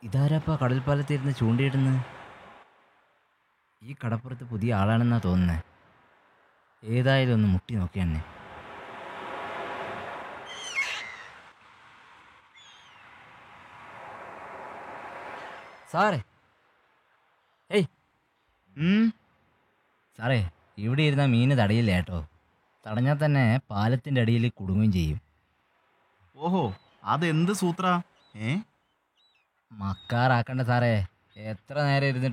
ഇതാരപ്പാ കടൽപ്പാലത്തിരുന്ന് ചൂണ്ടിയിടുന്നത് ഈ കടപ്പുറത്ത് പുതിയ ആളാണെന്നാ തോന്നുന്നത് ഏതായാലും ഒന്ന് മുട്ടി നോക്കിയെന്നെ സാറേ ഏയ് ഉം, സാറേ ഇവിടെ ഇരുന്ന മീന് തടയില്ല കേട്ടോ തടഞ്ഞാൽ തന്നെ പാലത്തിൻ്റെ അടിയിൽ കുടുങ്ങുകയും ചെയ്യും ഓഹോ അതെന്ത് സൂത്ര ഏ മക്കാറാക്കണ്ട സാറേ എത്ര നേരം ഇരുന്നിട്ട്